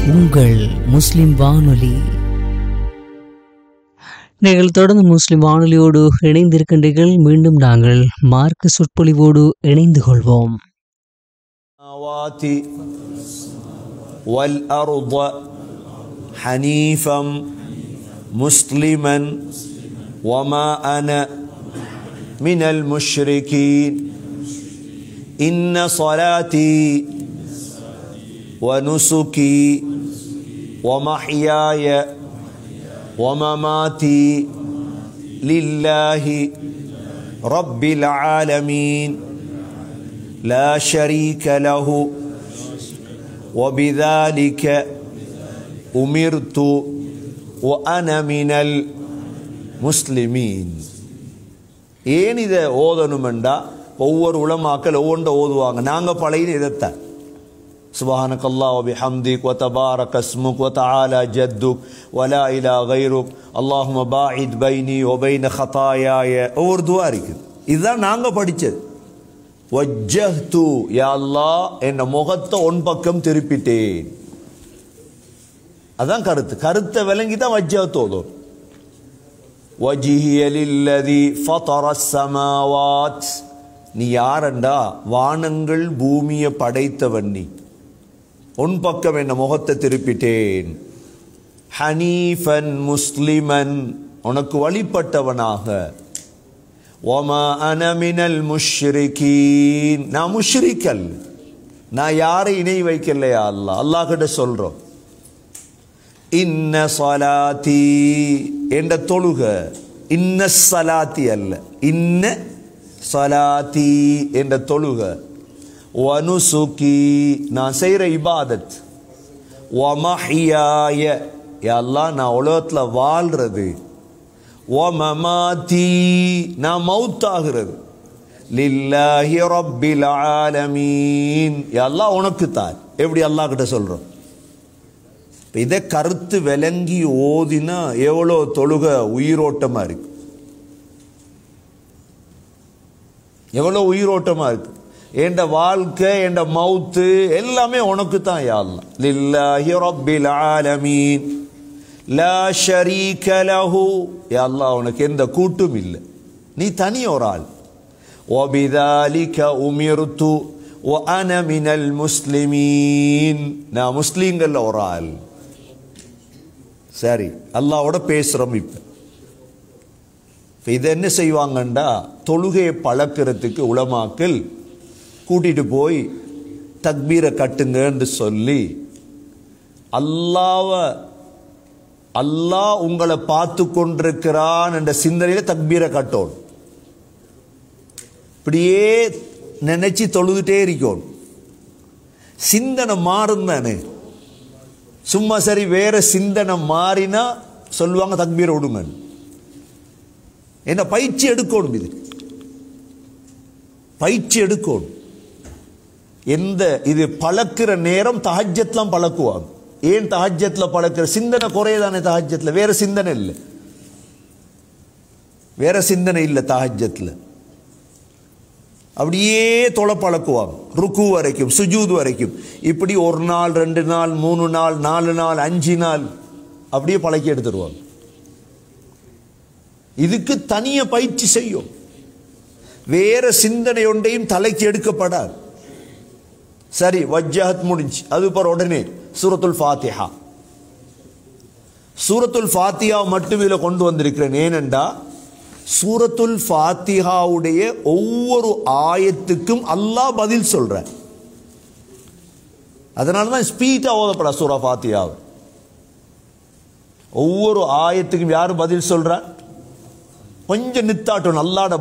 உங்கள் முஸ்லிம் வானொலி நீங்கள் தொடர்ந்து முஸ்லிம் வானொலியோடு இணைந்திருக்கின்றீர்கள் மீண்டும் நாங்கள் மார்க்க சொற்பொழிவோடு இணைந்து கொள்வோம் السماوات والأرض حنيفا مسلما وما أنا من المشركين إن صلاتي ونسكي ومحياي ومماتي لله رب العالمين لا شريك له وبذلك أمرت وأنا من المسلمين ஏன் இதை ஓதணுமெண்டா ஒவ்வொரு உலமாக்கள் ஒவ்வொன்றை ஓதுவாங்க நாங்கள் பழைய இதைத்தான் سبحانك الله وبحمدك وتبارك اسمك وتعالى جدك ولا إله غيرك اللهم باعد بيني وبين خطاياي ஒவ்வொரு துவா இருக்குது இதுதான் நாங்கள் படித்தது வஜ்ஜஹ்து யா அல்லாஹ் என் முகத்தை ஒன் பக்கம் திருப்பிட்டேன் அதான் கருத்து கருத்தை விளங்கி தான் வஜ்ஜஹ்து ஓதும் வஜிஹிய லில்லதி ஃபதர ஸமாவாத் நீ யாரண்டா வானங்கள் பூமியை படைத்தவன் நீ உன் பக்கம் என்ன முகத்தை திருப்பிட்டேன் ஹனீஃபன் முஸ்லிமன் உனக்கு வழிபட்டவனாக ஒமா அனமினல் முஷ்ரிகீன் நான் முஷ்ரிக்கல் நான் யாரை இணை வைக்கலையா அல்லாஹ் அல்லாஹ் கிட்ட சொல்றோம் இன்ன சலாத்தி என்ற தொழுக இன்ன சலாத்தி அல்ல இன்ன சலாத்தி என்ற தொழுக வனுசுகி நான் செய்கிற இபாதத் வமஹியாய எல்லாம் நான் உலகத்தில் வாழ்றது வமமாதி நான் மௌத்தாகிறது லில்லாஹி ரப்பில் ஆலமீன் எல்லாம் உனக்கு தான் எப்படி அல்லாஹ் கிட்ட சொல்றோம் இப்ப இதை கருத்து விளங்கி ஓதினா எவ்வளோ தொழுக உயிரோட்டமா இருக்கு எவ்வளோ உயிரோட்டமா இருக்கு என்ற வாழ்க்கை என்ற மவுத்து எல்லாமே உனக்கு தான் யாழ்லாம் லில்லாஹி ரப்பில் ஆலமீன் லா ஷரீக லஹு யா அல்லாஹ் உனக்கு எந்த கூட்டும் இல்லை நீ தனி ஒரு ஆள் وبذلك أمرت وأنا من المسلمين நான் முஸ்லீம்கள்ல ஒரு ஆள் சரி அல்லாவோட பேசுறோம் இப்ப இப்ப இதை என்ன செய்வாங்கண்டா தொழுகையை பழக்கிறதுக்கு உலமாக்கள் கூட்டிட்டு போய் தக்பீரை கட்டுங்கன்னு சொல்லி அல்லாவ அல்லாஹ் உங்களை பார்த்து கொண்டிருக்கிறான் என்ற சிந்தனையில தக்பீரை கட்டோம் இப்படியே நினைச்சு தொழுதுட்டே இருக்கணும் சிந்தனை மாறும் தானே சும்மா சரி வேற சிந்தனை மாறினா சொல்லுவாங்க தக்பீரை விடுங்க என்ன பயிற்சி எடுக்கணும் இது பயிற்சி எடுக்கணும் எந்த இது பழக்கிற நேரம் தஹஜத்லாம் பழக்குவாங்க ஏன் தஹஜத்ல பழக்கிற சிந்தனை குறையதானே தஹஜத்ல வேற சிந்தனை இல்லை வேற சிந்தனை இல்லை தஹஜத்ல அப்படியே தொலை பழக்குவாங்க ருக்கு வரைக்கும் சுஜூது வரைக்கும் இப்படி ஒரு நாள் ரெண்டு நாள் மூணு நாள் நாலு நாள் அஞ்சு நாள் அப்படியே பழக்கி எடுத்துருவாங்க இதுக்கு தனிய பயிற்சி செய்யும் வேற சிந்தனை ஒன்றையும் தலைக்கு எடுக்கப்படாது சரி வஜ்ஜஹத் முடிஞ்சு அது பிற உடனே சூரத்துல் ஃபாத்திஹா சூரத்துல் ஃபாத்திஹா மட்டும் இதில் கொண்டு வந்திருக்கிறேன் ஏனென்றா சூரத்துல் ஃபாத்திஹாவுடைய ஒவ்வொரு ஆயத்துக்கும் அல்லாஹ் பதில் சொல்ற அதனால தான் ஸ்பீட்டாக ஓதப்படா சூரா ஃபாத்தியாவை ஒவ்வொரு ஆயத்துக்கும் யார் பதில் சொல்ற கொஞ்சம் நித்தாட்டும் அல்லாட